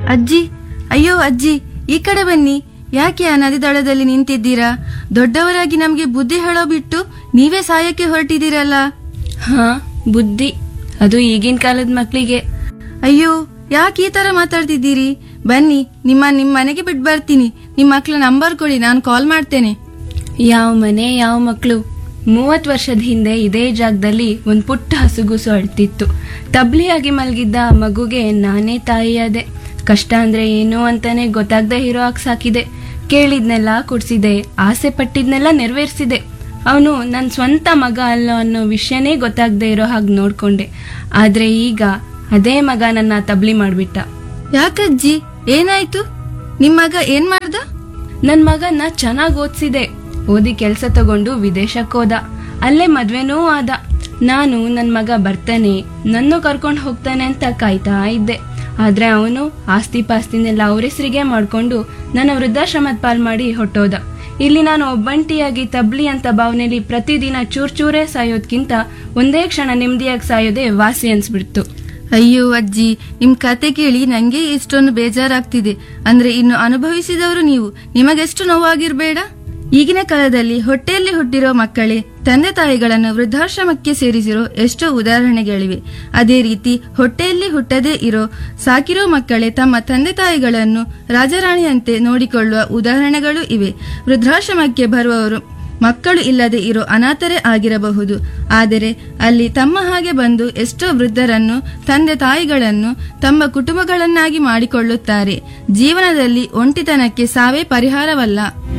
ಅಜ್ಜಿ ಅಯ್ಯೋ ಅಜ್ಜಿ ಈ ಕಡೆ ಬನ್ನಿ ಯಾಕೆ ಆ ನದಿ ದಳದಲ್ಲಿ ನಿಂತಿದ್ದೀರಾ ದೊಡ್ಡವರಾಗಿ ನಮ್ಗೆ ಬುದ್ಧಿ ಹೇಳೋ ಬಿಟ್ಟು ನೀವೇ ಸಾಯಕ್ಕೆ ಹೊರಟಿದ್ದೀರಲ್ಲ ಹಾ ಬುದ್ಧಿ ಅದು ಈಗಿನ ಕಾಲದ ಮಕ್ಕಳಿಗೆ ಅಯ್ಯೋ ಯಾಕೆ ಈ ತರ ಮಾತಾಡ್ತಿದ್ದೀರಿ ಬನ್ನಿ ನಿಮ್ಮ ನಿಮ್ ಮನೆಗೆ ಬಿಟ್ಟು ಬರ್ತೀನಿ ನಿಮ್ ಮಕ್ಳ ನಂಬರ್ ಕೊಡಿ ನಾನು ಕಾಲ್ ಮಾಡ್ತೇನೆ ಯಾವ ಮನೆ ಯಾವ ಮಕ್ಕಳು ಮೂವತ್ ವರ್ಷದ ಹಿಂದೆ ಇದೇ ಜಾಗದಲ್ಲಿ ಒಂದ್ ಪುಟ್ಟ ಹಸುಗುಸು ಅಳ್ತಿತ್ತು ತಬ್ಲಿಯಾಗಿ ಮಲಗಿದ್ದ ಆ ಮಗುಗೆ ನಾನೇ ತಾಯಿಯಾದೆ ಕಷ್ಟ ಅಂದ್ರೆ ಏನು ಅಂತಾನೆ ಗೊತ್ತಾಗ್ದೇ ಇರೋ ಹಾಗೆ ಸಾಕಿದೆ ಕೇಳಿದ್ನೆಲ್ಲ ಕೊಡ್ಸಿದೆ ಆಸೆ ಪಟ್ಟಿದ್ನೆಲ್ಲ ನೆರವೇರಿಸಿದೆ ಅವನು ನನ್ನ ಸ್ವಂತ ಮಗ ಅಲ್ಲ ಅನ್ನೋ ವಿಷಯನೇ ಗೊತ್ತಾಗ್ದೇ ಇರೋ ಹಾಗೆ ನೋಡ್ಕೊಂಡೆ ಆದ್ರೆ ಈಗ ಅದೇ ಮಗ ನನ್ನ ತಬ್ಲಿ ಮಾಡ್ಬಿಟ್ಟ ಯಾಕಜ್ಜಿ ಏನಾಯ್ತು ನಿಮ್ ಮಗ ಏನ್ ಮಾಡ್ದ ನನ್ ಮಗನ್ನ ಚೆನ್ನಾಗ್ ಓದ್ಸಿದೆ ಓದಿ ಕೆಲ್ಸ ತಗೊಂಡು ವಿದೇಶಕ್ಕೆ ಹೋದ ಅಲ್ಲೇ ಮದ್ವೆನೂ ಆದ ನಾನು ನನ್ ಮಗ ಬರ್ತಾನೆ ನನ್ನ ಕರ್ಕೊಂಡು ಹೋಗ್ತಾನೆ ಅಂತ ಕಾಯ್ತಾ ಇದ್ದೆ ಆದ್ರೆ ಅವನು ಆಸ್ತಿ ಪಾಸ್ತಿನೆಲ್ಲ ಅವ್ರ ಹೆಸರಿಗೆ ಮಾಡ್ಕೊಂಡು ನನ್ನ ವೃದ್ಧಾಶ್ರಮದ ಪಾಲ್ ಮಾಡಿ ಹೊಟ್ಟೋದ ಇಲ್ಲಿ ನಾನು ಒಬ್ಬಂಟಿಯಾಗಿ ತಬ್ಲಿ ಅಂತ ಭಾವನೆಯಲ್ಲಿ ಪ್ರತಿದಿನ ಚೂರ್ ಚೂರೇ ಸಾಯೋದ್ಕಿಂತ ಒಂದೇ ಕ್ಷಣ ನೆಮ್ಮದಿಯಾಗಿ ಸಾಯೋದೇ ವಾಸಿ ಅನ್ಸ್ಬಿಡ್ತು ಅಯ್ಯೋ ಅಜ್ಜಿ ನಿಮ್ ಕತೆ ಕೇಳಿ ನಂಗೆ ಇಷ್ಟೊಂದು ಬೇಜಾರಾಗ್ತಿದೆ ಅಂದ್ರೆ ಇನ್ನು ಅನುಭವಿಸಿದವರು ನೀವು ನಿಮಗೆಷ್ಟು ನೋವಾಗಿರ್ಬೇಡ ಈಗಿನ ಕಾಲದಲ್ಲಿ ಹೊಟ್ಟೆಯಲ್ಲಿ ಹುಟ್ಟಿರೋ ಮಕ್ಕಳೇ ತಂದೆ ತಾಯಿಗಳನ್ನು ವೃದ್ಧಾಶ್ರಮಕ್ಕೆ ಸೇರಿಸಿರೋ ಎಷ್ಟೋ ಉದಾಹರಣೆಗಳಿವೆ ಅದೇ ರೀತಿ ಹೊಟ್ಟೆಯಲ್ಲಿ ಹುಟ್ಟದೇ ಇರೋ ಸಾಕಿರೋ ಮಕ್ಕಳೇ ತಮ್ಮ ತಂದೆ ತಾಯಿಗಳನ್ನು ರಾಜರಾಣಿಯಂತೆ ನೋಡಿಕೊಳ್ಳುವ ಉದಾಹರಣೆಗಳು ಇವೆ ವೃದ್ಧಾಶ್ರಮಕ್ಕೆ ಬರುವವರು ಮಕ್ಕಳು ಇಲ್ಲದೆ ಇರೋ ಅನಾಥರೇ ಆಗಿರಬಹುದು ಆದರೆ ಅಲ್ಲಿ ತಮ್ಮ ಹಾಗೆ ಬಂದು ಎಷ್ಟೋ ವೃದ್ಧರನ್ನು ತಂದೆ ತಾಯಿಗಳನ್ನು ತಮ್ಮ ಕುಟುಂಬಗಳನ್ನಾಗಿ ಮಾಡಿಕೊಳ್ಳುತ್ತಾರೆ ಜೀವನದಲ್ಲಿ ಒಂಟಿತನಕ್ಕೆ ಸಾವೇ ಪರಿಹಾರವಲ್ಲ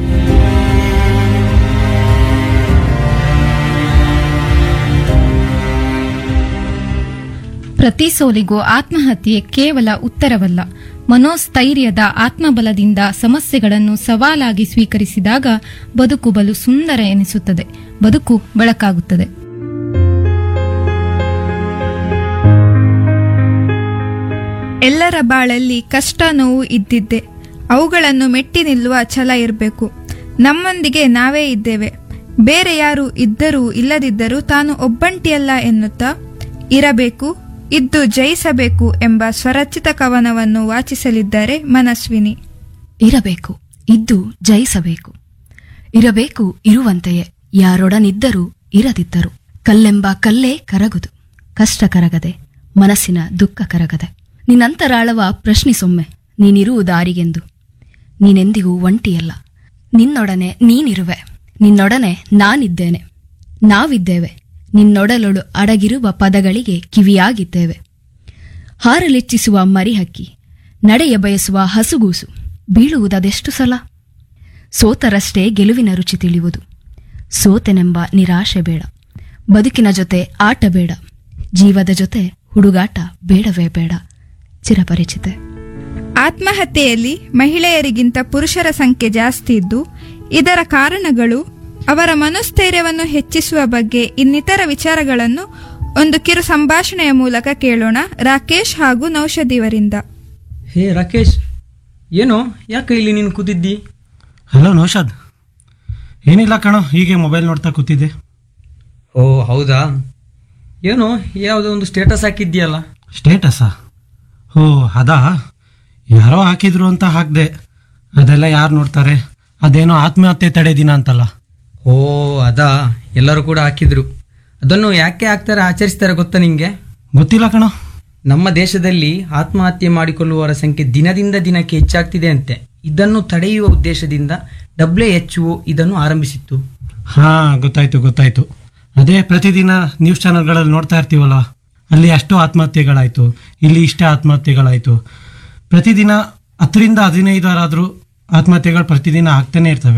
ಪ್ರತಿ ಸೋಲಿಗೂ ಆತ್ಮಹತ್ಯೆ ಕೇವಲ ಉತ್ತರವಲ್ಲ ಮನೋಸ್ಥೈರ್ಯದ ಆತ್ಮಬಲದಿಂದ ಸಮಸ್ಯೆಗಳನ್ನು ಸವಾಲಾಗಿ ಸ್ವೀಕರಿಸಿದಾಗ ಬದುಕು ಬಲು ಸುಂದರ ಎನಿಸುತ್ತದೆ ಬದುಕು ಬೆಳಕಾಗುತ್ತದೆ ಎಲ್ಲರ ಬಾಳಲ್ಲಿ ಕಷ್ಟ ನೋವು ಇದ್ದಿದ್ದೆ ಅವುಗಳನ್ನು ಮೆಟ್ಟಿ ನಿಲ್ಲುವ ಛಲ ಇರಬೇಕು ನಮ್ಮೊಂದಿಗೆ ನಾವೇ ಇದ್ದೇವೆ ಬೇರೆ ಯಾರು ಇದ್ದರೂ ಇಲ್ಲದಿದ್ದರೂ ತಾನು ಒಬ್ಬಂಟಿಯಲ್ಲ ಎನ್ನುತ್ತಾ ಇರಬೇಕು ಇದ್ದು ಜಯಿಸಬೇಕು ಎಂಬ ಸ್ವರಚಿತ ಕವನವನ್ನು ವಾಚಿಸಲಿದ್ದಾರೆ ಮನಸ್ವಿನಿ ಇರಬೇಕು ಇದ್ದು ಜಯಿಸಬೇಕು ಇರಬೇಕು ಇರುವಂತೆಯೇ ಯಾರೊಡನಿದ್ದರೂ ಇರದಿದ್ದರು ಕಲ್ಲೆಂಬ ಕಲ್ಲೇ ಕರಗುದು ಕಷ್ಟ ಕರಗದೆ ಮನಸ್ಸಿನ ದುಃಖ ಕರಗದೆ ನಿನ್ನಂತರಾಳವ ಪ್ರಶ್ನಿಸೊಮ್ಮೆ ನೀನಿರುವುದಾರಿಗೆಂದು ನೀನೆಂದಿಗೂ ಒಂಟಿಯಲ್ಲ ನಿನ್ನೊಡನೆ ನೀನಿರುವೆ ನಿನ್ನೊಡನೆ ನಾನಿದ್ದೇನೆ ನಾವಿದ್ದೇವೆ ನಿನ್ನೊಡಲೊಳು ಅಡಗಿರುವ ಪದಗಳಿಗೆ ಕಿವಿಯಾಗಿದ್ದೇವೆ ಹಾರಲೆಚ್ಚಿಸುವ ಮರಿಹಕ್ಕಿ ನಡೆಯ ಬಯಸುವ ಹಸುಗೂಸು ಬೀಳುವುದದೆಷ್ಟು ಸಲ ಸೋತರಷ್ಟೇ ಗೆಲುವಿನ ರುಚಿ ತಿಳಿಯುವುದು ಸೋತೆನೆಂಬ ನಿರಾಶೆ ಬೇಡ ಬದುಕಿನ ಜೊತೆ ಆಟ ಬೇಡ ಜೀವದ ಜೊತೆ ಹುಡುಗಾಟ ಬೇಡವೇ ಬೇಡ ಚಿರಪರಿಚಿತೆ ಆತ್ಮಹತ್ಯೆಯಲ್ಲಿ ಮಹಿಳೆಯರಿಗಿಂತ ಪುರುಷರ ಸಂಖ್ಯೆ ಜಾಸ್ತಿ ಇದ್ದು ಇದರ ಕಾರಣಗಳು ಅವರ ಮನೋಸ್ಥೈರ್ಯವನ್ನು ಹೆಚ್ಚಿಸುವ ಬಗ್ಗೆ ಇನ್ನಿತರ ವಿಚಾರಗಳನ್ನು ಒಂದು ಕಿರು ಸಂಭಾಷಣೆಯ ಮೂಲಕ ಕೇಳೋಣ ರಾಕೇಶ್ ಹಾಗೂ ನೌಷಧಿಯವರಿಂದ ಹೇ ರಾಕೇಶ್ ಏನೋ ಯಾಕೆ ಇಲ್ಲಿ ನೀನು ಕೂತಿದ್ದಿ ಹಲೋ ನೌಷಾದ್ ಏನಿಲ್ಲ ಕಣೋ ಹೀಗೆ ಮೊಬೈಲ್ ನೋಡ್ತಾ ಕೂತಿದ್ದೆ ಓ ಹೌದಾ ಏನೋ ಯಾವುದೋ ಒಂದು ಸ್ಟೇಟಸ್ ಹಾಕಿದ್ಯಲ್ಲ ಸ್ಟೇಟಸ್ಸಾ ಓ ಅದಾ ಯಾರೋ ಹಾಕಿದ್ರು ಅಂತ ಹಾಕ್ದೆ ಅದೆಲ್ಲ ಯಾರು ನೋಡ್ತಾರೆ ಅದೇನೋ ಆತ್ಮಹತ್ಯೆ ತಡೆ ದಿನ ಅಂತಲ್ಲ ಓ ಅದಾ ಎಲ್ಲರೂ ಕೂಡ ಹಾಕಿದ್ರು ಅದನ್ನು ಯಾಕೆ ಹಾಕ್ತಾರೆ ಆಚರಿಸ್ತಾರೆ ಗೊತ್ತಾ ನಿಂಗೆ ಗೊತ್ತಿಲ್ಲ ಕಣೋ ನಮ್ಮ ದೇಶದಲ್ಲಿ ಆತ್ಮಹತ್ಯೆ ಮಾಡಿಕೊಳ್ಳುವವರ ಸಂಖ್ಯೆ ದಿನದಿಂದ ದಿನಕ್ಕೆ ಹೆಚ್ಚಾಗ್ತಿದೆ ಅಂತೆ ಇದನ್ನು ತಡೆಯುವ ಉದ್ದೇಶದಿಂದ ಡಬ್ಲ್ಯೂ ಎಚ್ ಒ ಇದನ್ನು ಆರಂಭಿಸಿತ್ತು ಹಾ ಗೊತ್ತಾಯ್ತು ಗೊತ್ತಾಯ್ತು ಅದೇ ಪ್ರತಿದಿನ ನ್ಯೂಸ್ ಚಾನೆಲ್ಗಳಲ್ಲಿ ನೋಡ್ತಾ ಇರ್ತೀವಲ್ಲ ಅಲ್ಲಿ ಅಷ್ಟೋ ಆತ್ಮಹತ್ಯೆಗಳಾಯ್ತು ಇಲ್ಲಿ ಇಷ್ಟೇ ಆತ್ಮಹತ್ಯೆಗಳಾಯ್ತು ಪ್ರತಿದಿನ ಹತ್ತರಿಂದ ಹದಿನೈದರಾದರೂ ಆತ್ಮಹತ್ಯೆಗಳು ಪ್ರತಿದಿನ ಆಗ್ತಾನೆ ಇರ್ತವೆ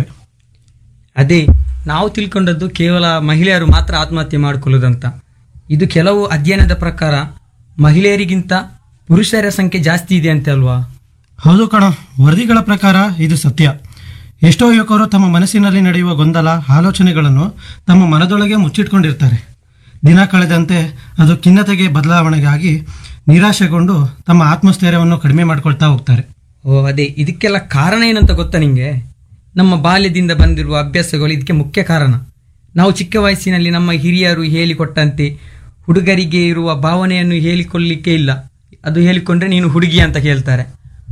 ಅದೇ ನಾವು ತಿಳ್ಕೊಂಡದ್ದು ಕೇವಲ ಮಹಿಳೆಯರು ಮಾತ್ರ ಆತ್ಮಹತ್ಯೆ ಮಾಡಿಕೊಳ್ಳುವುದಂತ ಇದು ಕೆಲವು ಅಧ್ಯಯನದ ಪ್ರಕಾರ ಮಹಿಳೆಯರಿಗಿಂತ ಪುರುಷರ ಸಂಖ್ಯೆ ಜಾಸ್ತಿ ಇದೆ ಅಂತೆ ಅಲ್ವಾ ಹೌದು ಕಣೋ ವರದಿಗಳ ಪ್ರಕಾರ ಇದು ಸತ್ಯ ಎಷ್ಟೋ ಯುವಕರು ತಮ್ಮ ಮನಸ್ಸಿನಲ್ಲಿ ನಡೆಯುವ ಗೊಂದಲ ಆಲೋಚನೆಗಳನ್ನು ತಮ್ಮ ಮನದೊಳಗೆ ಮುಚ್ಚಿಟ್ಕೊಂಡಿರ್ತಾರೆ ದಿನ ಕಳೆದಂತೆ ಅದು ಖಿನ್ನತೆಗೆ ಬದಲಾವಣೆಗಾಗಿ ನಿರಾಶೆಗೊಂಡು ತಮ್ಮ ಆತ್ಮಸ್ಥೈರ್ಯವನ್ನು ಕಡಿಮೆ ಮಾಡ್ಕೊಳ್ತಾ ಹೋಗ್ತಾರೆ ಓ ಅದೇ ಇದಕ್ಕೆಲ್ಲ ಕಾರಣ ಏನಂತ ಗೊತ್ತಾ ನಿಂಗೆ ನಮ್ಮ ಬಾಲ್ಯದಿಂದ ಬಂದಿರುವ ಅಭ್ಯಾಸಗಳು ಇದಕ್ಕೆ ಮುಖ್ಯ ಕಾರಣ ನಾವು ಚಿಕ್ಕ ವಯಸ್ಸಿನಲ್ಲಿ ನಮ್ಮ ಹಿರಿಯರು ಹೇಳಿಕೊಟ್ಟಂತೆ ಹುಡುಗರಿಗೆ ಇರುವ ಭಾವನೆಯನ್ನು ಹೇಳಿಕೊಳ್ಳಿಕ್ಕೆ ಇಲ್ಲ ಅದು ಹೇಳಿಕೊಂಡ್ರೆ ನೀನು ಹುಡುಗಿ ಅಂತ ಹೇಳ್ತಾರೆ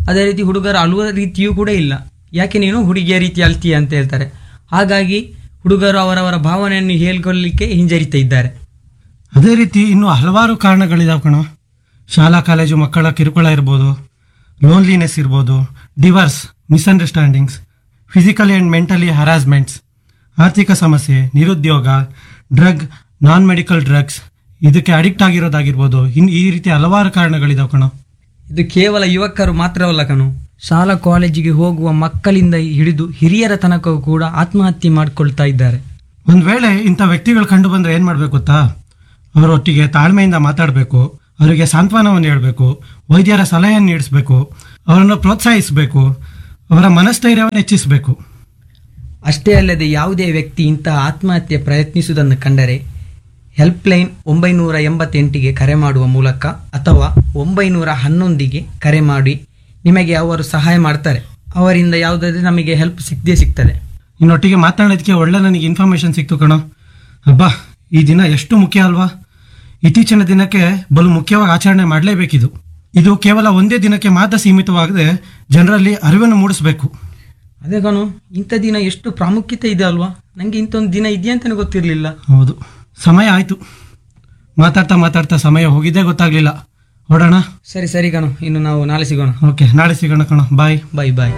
ಅದೇ ರೀತಿ ಹುಡುಗರು ಅಳುವ ರೀತಿಯೂ ಕೂಡ ಇಲ್ಲ ಯಾಕೆ ನೀನು ಹುಡುಗಿಯ ರೀತಿ ಅಳ್ತೀಯ ಅಂತ ಹೇಳ್ತಾರೆ ಹಾಗಾಗಿ ಹುಡುಗರು ಅವರವರ ಭಾವನೆಯನ್ನು ಹೇಳ್ಕೊಳ್ಳಿಕ್ಕೆ ಹಿಂಜರಿತಾ ಇದ್ದಾರೆ ಅದೇ ರೀತಿ ಇನ್ನೂ ಹಲವಾರು ಕಾರಣಗಳಿದಾವೆ ಕಣ ಶಾಲಾ ಕಾಲೇಜು ಮಕ್ಕಳ ಕಿರುಕುಳ ಇರ್ಬೋದು ಲೋನ್ಲಿನೆಸ್ ಇರ್ಬೋದು divorce misunderstandings physically and mentally harassments ಆರ್ಥಿಕ ಸಮಸ್ಯೆ ನಿರುದ್ಯೋಗ ಡ್ರಗ್ ನಾನ್ ಮೆಡಿಕಲ್ ಡ್ರಗ್ಸ್ ಇದಕ್ಕೆ ಅಡಿಕ್ಟ್ ಆಗಿರೋದಾಗಿರ್ಬೋದು ಇನ್ ಈ ರೀತಿ ಹಲವಾರು ಕಾರಣಗಳಿದಾವೆ ಕಣ ಇದು ಕೇವಲ ಯುವಕರು ಮಾತ್ರವಲ್ಲ ಕಣು ಶಾಲಾ ಕಾಲೇಜಿಗೆ ಹೋಗುವ ಮಕ್ಕಳಿಂದ ಹಿಡಿದು ಹಿರಿಯರ ತನಕ ಕೂಡ ಆತ್ಮಹತ್ಯೆ ಮಾಡಿಕೊಳ್ತಾ ಇದ್ದಾರೆ ಒಂದು ವೇಳೆ ಇಂಥ ವ್ಯಕ್ತಿಗಳು ಕಂಡು ಬಂದ್ರೆ ಏನು ಮಾಡಬೇಕು ಗೊತ್ತಾ ಅವರೊಟ್ಟಿಗೆ ತಾಳ್ಮೆಯಿಂದ ಮಾತಾಡಬೇಕು ಅವರಿಗೆ ಸಾಂತ್ವನವನ್ನು ಹೇಳಬೇಕು ವೈದ್ಯರ ಸಲಹೆಯನ್ನು ನೀಡಿಸ್ಬೇಕು ಅವರನ್ನು ಪ್ರೋತ್ಸಾಹಿಸಬೇಕು ಅವರ ಮನಸ್ಥೈರ್ಯವನ್ನು ಹೆಚ್ಚಿಸಬೇಕು ಅಷ್ಟೇ ಅಲ್ಲದೆ ಯಾವುದೇ ವ್ಯಕ್ತಿ ಇಂತಹ ಆತ್ಮಹತ್ಯೆ ಪ್ರಯತ್ನಿಸುವುದನ್ನು ಕಂಡರೆ ಹೆಲ್ಪ್ಲೈನ್ ಒಂಬೈನೂರ ಎಂಬತ್ತೆಂಟಿಗೆ ಕರೆ ಮಾಡುವ ಮೂಲಕ ಅಥವಾ ಒಂಬೈನೂರ ಹನ್ನೊಂದಿಗೆ ಕರೆ ಮಾಡಿ ನಿಮಗೆ ಅವರು ಸಹಾಯ ಮಾಡ್ತಾರೆ ಅವರಿಂದ ಯಾವುದಾದ್ರೆ ನಮಗೆ ಹೆಲ್ಪ್ ಸಿಕ್ಕದೇ ಸಿಗ್ತದೆ ನಿನ್ನೊಟ್ಟಿಗೆ ಮಾತನಾಡೋದಕ್ಕೆ ಒಳ್ಳೆ ನನಗೆ ಇನ್ಫಾರ್ಮೇಶನ್ ಸಿಕ್ತು ಕಣೋ ಅಬ್ಬಾ ಈ ದಿನ ಎಷ್ಟು ಮುಖ್ಯ ಅಲ್ವಾ ಇತ್ತೀಚಿನ ದಿನಕ್ಕೆ ಬಲು ಮುಖ್ಯವಾಗಿ ಆಚರಣೆ ಮಾಡಲೇಬೇಕಿದು ಇದು ಕೇವಲ ಒಂದೇ ದಿನಕ್ಕೆ ಮಾತ್ರ ಸೀಮಿತವಾಗದೆ ಜನರಲ್ಲಿ ಅರಿವನ್ನು ಮೂಡಿಸಬೇಕು ಅದೇ ಕಣು ಇಂಥ ದಿನ ಎಷ್ಟು ಪ್ರಾಮುಖ್ಯತೆ ಇದೆ ಅಲ್ವಾ ನನಗೆ ಇಂಥ ಒಂದು ದಿನ ಇದೆಯಾ ಅಂತಲೇ ಗೊತ್ತಿರಲಿಲ್ಲ ಹೌದು ಸಮಯ ಆಯಿತು ಮಾತಾಡ್ತಾ ಮಾತಾಡ್ತಾ ಸಮಯ ಹೋಗಿದ್ದೇ ಗೊತ್ತಾಗ್ಲಿಲ್ಲ ಹೊಡೋಣ ಸರಿ ಸರಿ ಕಣು ಇನ್ನು ನಾವು ನಾಳೆ ಸಿಗೋಣ ಓಕೆ ನಾಳೆ ಸಿಗೋಣ ಕಣೋ ಬಾಯ್ ಬಾಯ್ ಬಾಯ್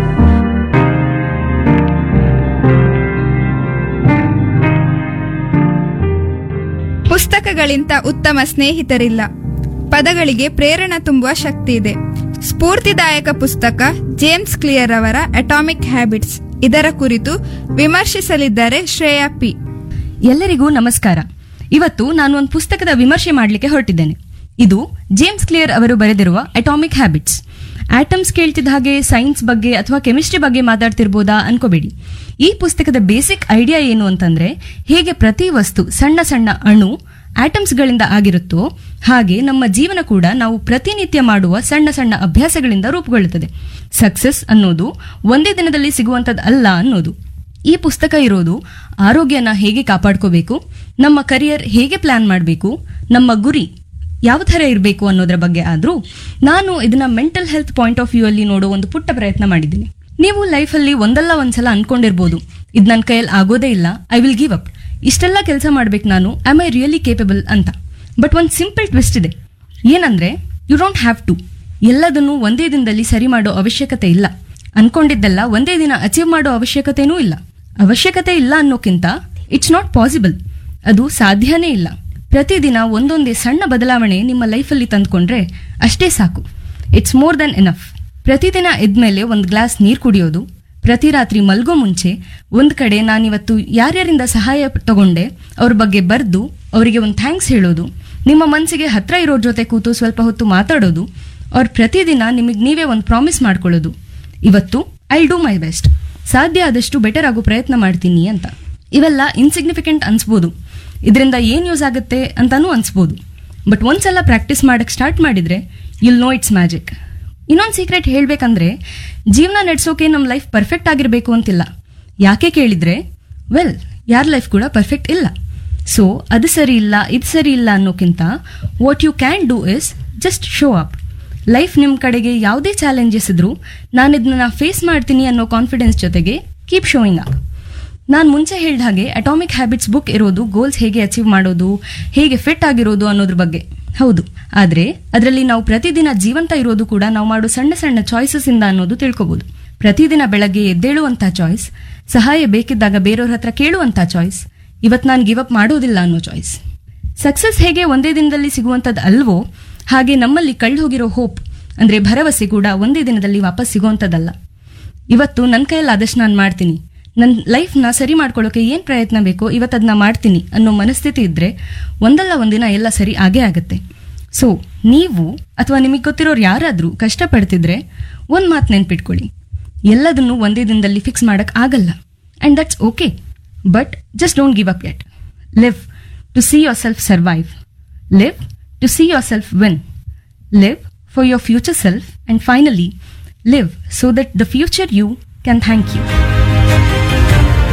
ಪುಸ್ತಕಗಳಿಂತ ಉತ್ತಮ ಸ್ನೇಹಿತರಿಲ್ಲ ಪದಗಳಿಗೆ ಪ್ರೇರಣ ತುಂಬುವ ಶಕ್ತಿ ಇದೆ ಸ್ಫೂರ್ತಿದಾಯಕ ಪುಸ್ತಕ ಜೇಮ್ಸ್ ಕ್ಲಿಯರ್ ಅವರ ಅಟಾಮಿಕ್ ಹ್ಯಾಬಿಟ್ಸ್ ಇದರ ಕುರಿತು ವಿಮರ್ಶಿಸಲಿದ್ದಾರೆ ಶ್ರೇಯಾ ಪಿ ಎಲ್ಲರಿಗೂ ನಮಸ್ಕಾರ ಇವತ್ತು ನಾನು ಒಂದು ಪುಸ್ತಕದ ವಿಮರ್ಶೆ ಮಾಡಲಿಕ್ಕೆ ಹೊರಟಿದ್ದೇನೆ ಇದು ಜೇಮ್ಸ್ ಕ್ಲಿಯರ್ ಅವರು ಬರೆದಿರುವ ಅಟಾಮಿಕ್ ಹ್ಯಾಬಿಟ್ಸ್ ಆಟಮ್ಸ್ ಕೇಳ್ತಿದ್ದ ಹಾಗೆ ಸೈನ್ಸ್ ಬಗ್ಗೆ ಅಥವಾ ಕೆಮಿಸ್ಟ್ರಿ ಬಗ್ಗೆ ಮಾತಾಡ್ತಿರ್ಬೋದಾ ಅನ್ಕೋಬೇಡಿ ಈ ಪುಸ್ತಕದ ಬೇಸಿಕ್ ಐಡಿಯಾ ಏನು ಅಂತಂದ್ರೆ ಹೇಗೆ ಪ್ರತಿ ವಸ್ತು ಸಣ್ಣ ಸಣ್ಣ ಅಣು ಆಟಮ್ಸ್ಗಳಿಂದ ಆಗಿರುತ್ತೋ ಹಾಗೆ ನಮ್ಮ ಜೀವನ ಕೂಡ ನಾವು ಪ್ರತಿನಿತ್ಯ ಮಾಡುವ ಸಣ್ಣ ಸಣ್ಣ ಅಭ್ಯಾಸಗಳಿಂದ ರೂಪುಗೊಳ್ಳುತ್ತದೆ ಸಕ್ಸಸ್ ಅನ್ನೋದು ಒಂದೇ ದಿನದಲ್ಲಿ ಸಿಗುವಂಥದ್ದು ಅಲ್ಲ ಅನ್ನೋದು ಈ ಪುಸ್ತಕ ಇರೋದು ಆರೋಗ್ಯನ ಹೇಗೆ ಕಾಪಾಡ್ಕೋಬೇಕು ನಮ್ಮ ಕರಿಯರ್ ಹೇಗೆ ಪ್ಲಾನ್ ಮಾಡಬೇಕು ನಮ್ಮ ಗುರಿ ಯಾವ ಥರ ಇರಬೇಕು ಅನ್ನೋದ್ರ ಬಗ್ಗೆ ಆದರೂ ನಾನು ಇದನ್ನ mental health point of view ಅಲ್ಲಿ ನೋಡೋ ಒಂದು ಪುಟ್ಟ ಪ್ರಯತ್ನ ಮಾಡಿದ್ದೀನಿ ನೀವು ಲೈಫಲ್ಲಿ ಒಂದಲ್ಲ ಒಂದ್ಸಲ ಅನ್ಕೊಂಡಿರ್ಬೋದು ಇದು ನನ್ನ ಕೈಯಲ್ಲಿ ಆಗೋದೇ ಇಲ್ಲ ಐ ವಿಲ್ ಗಿವ್ ಅಪ್ ಇಷ್ಟೆಲ್ಲ ಕೆಲಸ ಮಾಡ್ಬೇಕು ನಾನು ಆಮ್ ಐ ರಿಯಲಿ ಕೇಪಬಲ್ ಅಂತ ಬಟ್ ಒಂದು ಸಿಂಪಲ್ ಟ್ವಿಸ್ಟ್ ಇದೆ ಏನಂದ್ರೆ ಯು ಡೋಂಟ್ ಹ್ಯಾವ್ ಟು ಎಲ್ಲದನ್ನು ಒಂದೇ ದಿನದಲ್ಲಿ ಸರಿ ಮಾಡೋ ಅವಶ್ಯಕತೆ ಇಲ್ಲ ಅನ್ಕೊಂಡಿದ್ದೆಲ್ಲ ಒಂದೇ ದಿನ ಅಚೀವ್ ಮಾಡೋ ಅವಶ್ಯಕತೆನೂ ಇಲ್ಲ ಅವಶ್ಯಕತೆ ಇಲ್ಲ ಅನ್ನೋಕ್ಕಿಂತ ಇಟ್ಸ್ ನಾಟ್ ಪಾಸಿಬಲ್ ಅದು ಸಾಧ್ಯನೇ ಇಲ್ಲ ಪ್ರತಿದಿನ ಒಂದೊಂದೇ ಸಣ್ಣ ಬದಲಾವಣೆ ನಿಮ್ಮ ಲೈಫಲ್ಲಿ ತಂದ್ಕೊಂಡ್ರೆ ಅಷ್ಟೇ ಸಾಕು ಇಟ್ಸ್ ಮೋರ್ ದೆನ್ ಎನಫ್ ಪ್ರತಿದಿನ ಎದ್ಮೇಲೆ ಒಂದು ಗ್ಲಾಸ್ ನೀರು ಕುಡಿಯೋದು ಪ್ರತಿ ರಾತ್ರಿ ಮಲ್ಗೋ ಮುಂಚೆ ಒಂದು ಕಡೆ ನಾನಿವತ್ತು ಯಾರ್ಯಾರಿಂದ ಸಹಾಯ ತಗೊಂಡೆ ಅವ್ರ ಬಗ್ಗೆ ಬರೆದು ಅವರಿಗೆ ಒಂದು ಥ್ಯಾಂಕ್ಸ್ ಹೇಳೋದು ನಿಮ್ಮ ಮನಸ್ಸಿಗೆ ಹತ್ರ ಇರೋರ ಜೊತೆ ಕೂತು ಸ್ವಲ್ಪ ಹೊತ್ತು ಮಾತಾಡೋದು ಅವ್ರ ಪ್ರತಿದಿನ ನಿಮಗೆ ನೀವೇ ಒಂದು ಪ್ರಾಮಿಸ್ ಮಾಡ್ಕೊಳ್ಳೋದು ಇವತ್ತು ಐ ಡೂ ಮೈ ಬೆಸ್ಟ್ ಸಾಧ್ಯ ಆದಷ್ಟು ಬೆಟರ್ ಆಗೋ ಪ್ರಯತ್ನ ಮಾಡ್ತೀನಿ ಅಂತ ಇವೆಲ್ಲ ಇನ್ಸಿಗ್ನಿಫಿಕೆಂಟ್ ಅನ್ಸ್ಬೋದು ಇದರಿಂದ ಏನು ಯೂಸ್ ಆಗುತ್ತೆ ಅಂತಾನೂ ಅನ್ಸ್ಬೋದು ಬಟ್ ಒಂದ್ಸಲ ಪ್ರಾಕ್ಟೀಸ್ ಮಾಡಕ್ಕೆ ಸ್ಟಾರ್ಟ್ ಮಾಡಿದ್ರೆ ಯುಲ್ ನೋ ಇಟ್ಸ್ ಮ್ಯಾಜಿಕ್ ಇನ್ನೊಂದು ಸೀಕ್ರೆಟ್ ಹೇಳಬೇಕಂದ್ರೆ ಜೀವನ ನಡೆಸೋಕೆ ನಮ್ಮ ಲೈಫ್ ಪರ್ಫೆಕ್ಟ್ ಆಗಿರಬೇಕು ಅಂತಿಲ್ಲ ಯಾಕೆ ಕೇಳಿದ್ರೆ ವೆಲ್ ಯಾರ ಲೈಫ್ ಕೂಡ ಪರ್ಫೆಕ್ಟ್ ಇಲ್ಲ ಸೊ ಅದು ಸರಿ ಇಲ್ಲ ಇದು ಸರಿ ಇಲ್ಲ ಅನ್ನೋಕ್ಕಿಂತ what you can do is just show up life ನಿಮ್ಮ ಕಡೆಗೆ ಯಾವುದೇ ಚಾಲೆಂಜಸ್ ಇದ್ರೂ ನಾನು ಇದನ್ನ ಫೇಸ್ ಮಾಡ್ತೀನಿ ಅನ್ನೋ ಕಾನ್ಫಿಡೆನ್ಸ್ ಜೊತೆಗೆ ಕೀಪ್ ಶೋಯಿಂಗ್ ಅಪ್ ನಾನು ಮುಂಚೆ ಹೇಳಿದ ಹಾಗೆ ಅಟಾಮಿಕ್ ಹ್ಯಾಬಿಟ್ಸ್ ಬುಕ್ ಇರೋದು ಗೋಲ್ಸ್ ಹೇಗೆ ಅಚೀವ್ ಮಾಡೋದು ಹೇಗೆ ಫಿಟ್ ಆಗಿರೋದು ಅನ್ನೋದ್ರ ಬಗ್ಗೆ ಹೌದು ಆದರೆ ಅದರಲ್ಲಿ ನಾವು ಪ್ರತಿದಿನ ಜೀವಂತ ಇರೋದು ಕೂಡ ನಾವು ಮಾಡೋ ಸಣ್ಣ ಸಣ್ಣ ಚಾಯ್ಸಸ್ ಇಂದ ಅನ್ನೋದು ತಿಳ್ಕೊಬಹುದು ಪ್ರತಿದಿನ ಬೆಳಗ್ಗೆ ಎದ್ದೇಳುವಂಥ ಚಾಯ್ಸ್ ಸಹಾಯ ಬೇಕಿದ್ದಾಗ ಬೇರೆಯವ್ರ ಹತ್ರ ಕೇಳುವಂಥ ಚಾಯ್ಸ್ ಇವತ್ತು ನಾನು ಗಿವ್ ಅಪ್ ಮಾಡೋದಿಲ್ಲ ಅನ್ನೋ ಚಾಯ್ಸ್ ಸಕ್ಸಸ್ ಹೇಗೆ ಒಂದೇ ದಿನದಲ್ಲಿ ಸಿಗುವಂಥದ್ದು ಅಲ್ವೋ ಹಾಗೆ ನಮ್ಮಲ್ಲಿ ಕಳ್ಳು ಹೋಗಿರೋ ಹೋಪ್ ಅಂದ್ರೆ ಭರವಸೆ ಕೂಡ ಒಂದೇ ದಿನದಲ್ಲಿ ವಾಪಸ್ ಸಿಗುವಂಥದ್ದಲ್ಲ ಇವತ್ತು ನನ್ನ ಕೈಯಲ್ಲಿ ಆದಷ್ಟು ನಾನು ಮಾಡ್ತೀನಿ ನನ್ನ ಲೈಫ್ನ ಸರಿ ಮಾಡ್ಕೊಳ್ಳೋಕೆ ಏನು ಪ್ರಯತ್ನ ಬೇಕೋ ಇವತ್ತು ಅದನ್ನ ಮಾಡ್ತೀನಿ ಅನ್ನೋ ಮನಸ್ಥಿತಿ ಇದ್ದರೆ ಒಂದಲ್ಲ ಒಂದಿನ ಎಲ್ಲ ಸರಿ ಆಗೇ ಆಗುತ್ತೆ ಸೊ ನೀವು ಅಥವಾ ನಿಮಗೆ ಗೊತ್ತಿರೋರು ಯಾರಾದರೂ ಕಷ್ಟಪಡ್ತಿದ್ರೆ ಒಂದು ಮಾತು ನೆನ್ಪಿಟ್ಕೊಳ್ಳಿ ಎಲ್ಲದನ್ನು ಒಂದೇ ದಿನದಲ್ಲಿ ಫಿಕ್ಸ್ ಮಾಡೋಕ್ಕೆ ಆಗಲ್ಲ and that's okay but just don't give up yet live to see yourself survive live to see yourself win live for your future self and finally live so that the future you can thank you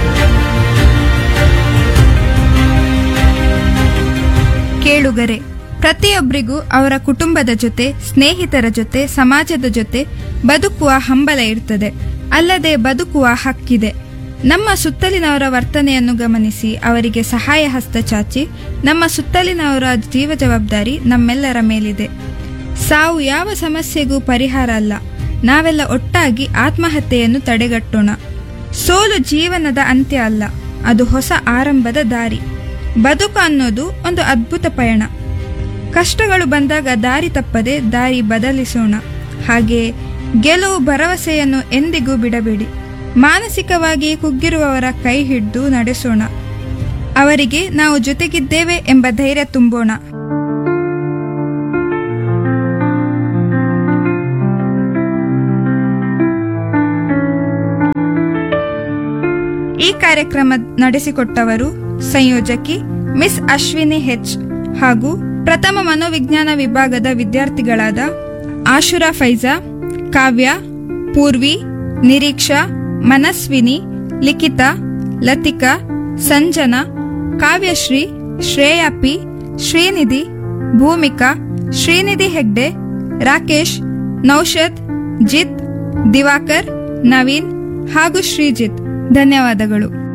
ಕೇಳುಗರೆ ಪ್ರತಿಯೊಬ್ಬರಿಗೂ ಅವರ ಕುಟುಂಬದ ಜೊತೆ ಸ್ನೇಹಿತರ ಜೊತೆ ಸಮಾಜದ ಜೊತೆ ಬದುಕುವ ಹಂಬಲ ಇರ್ತದೆ ಅಲ್ಲದೆ ಬದುಕುವ ಹಕ್ಕಿದೆ ನಮ್ಮ ಸುತ್ತಲಿನವರ ವರ್ತನೆಯನ್ನು ಗಮನಿಸಿ ಅವರಿಗೆ ಸಹಾಯ ಹಸ್ತ ಚಾಚಿ ನಮ್ಮ ಸುತ್ತಲಿನವರ ಜೀವ ಜವಾಬ್ದಾರಿ ನಮ್ಮೆಲ್ಲರ ಮೇಲಿದೆ ಸಾವು ಯಾವ ಸಮಸ್ಯೆಗೂ ಪರಿಹಾರ ಅಲ್ಲ ನಾವೆಲ್ಲ ಒಟ್ಟಾಗಿ ಆತ್ಮಹತ್ಯೆಯನ್ನು ತಡೆಗಟ್ಟೋಣ ಸೋಲು ಜೀವನದ ಅಂತ್ಯ ಅಲ್ಲ ಅದು ಹೊಸ ಆರಂಭದ ದಾರಿ ಬದುಕು ಅನ್ನೋದು ಒಂದು ಅದ್ಭುತ ಪಯಣ ಕಷ್ಟಗಳು ಬಂದಾಗ ದಾರಿ ತಪ್ಪದೆ ದಾರಿ ಬದಲಿಸೋಣ ಹಾಗೆ ಗೆಲುವು ಭರವಸೆಯನ್ನು ಎಂದಿಗೂ ಬಿಡಬೇಡಿ ಮಾನಸಿಕವಾಗಿ ಕುಗ್ಗಿರುವವರ ಕೈ ಹಿಡಿದು ನಡೆಸೋಣ ಅವರಿಗೆ ನಾವು ಜೊತೆಗಿದ್ದೇವೆ ಎಂಬ ಧೈರ್ಯ ತುಂಬೋಣ ಈ ಕಾರ್ಯಕ್ರಮ ನಡೆಸಿಕೊಟ್ಟವರು ಸಂಯೋಜಕಿ ಮಿಸ್ ಅಶ್ವಿನಿ ಹೆಚ್ ಹಾಗೂ ಪ್ರಥಮ ಮನೋವಿಜ್ಞಾನ ವಿಭಾಗದ ವಿದ್ಯಾರ್ಥಿಗಳಾದ ಆಶುರಾ ಫೈಜಾ ಕಾವ್ಯ ಪೂರ್ವಿ ನಿರೀಕ್ಷಾ ಮನಸ್ವಿನಿ ಲಿಖಿತಾ ಲತಿಕಾ ಸಂಜನಾ ಕಾವ್ಯಶ್ರೀ ಶ್ರೇಯಾ ಪಿ ಶ್ರೀನಿಧಿ ಭೂಮಿಕಾ ಶ್ರೀನಿಧಿ ಹೆಗ್ಡೆ ರಾಕೇಶ್ ನೌಷದ್ ಜಿತ್ ದಿವಾಕರ್ ನವೀನ್ ಹಾಗೂ ಶ್ರೀಜಿತ್ ಧನ್ಯವಾದಗಳು